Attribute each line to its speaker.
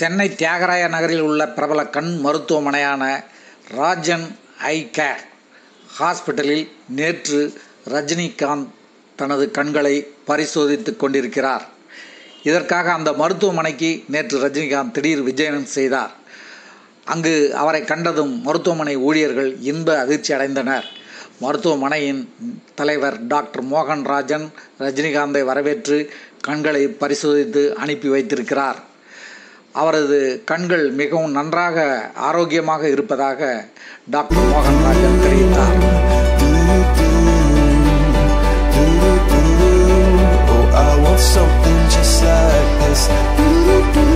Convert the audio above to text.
Speaker 1: சென்னை தியாகராய நகரில் உள்ள பிரபல கண் மருத்துவமனையான ராஜன் ஐ கேர் ஹாஸ்பிட்டலில் நேற்று ரஜினிகாந்த் தனது கண்களை பரிசோதித்துக் கொண்டிருக்கிறார் இதற்காக அந்த மருத்துவமனைக்கு நேற்று ரஜினிகாந்த் திடீர் விஜயம் செய்தார் அங்கு அவரை கண்டதும் மருத்துவமனை ஊழியர்கள் இன்ப அதிர்ச்சி அடைந்தனர் மருத்துவமனையின் தலைவர் டாக்டர் மோகன் ராஜன் ரஜினிகாந்தை வரவேற்று கண்களை பரிசோதித்து அனுப்பி வைத்திருக்கிறார் அவரது கண்கள் மிகவும் நன்றாக ஆரோக்கியமாக இருப்பதாக டாக்டர் மோகன் ராஜன் தெரிவித்தார்
Speaker 2: Oh, I want something just like this.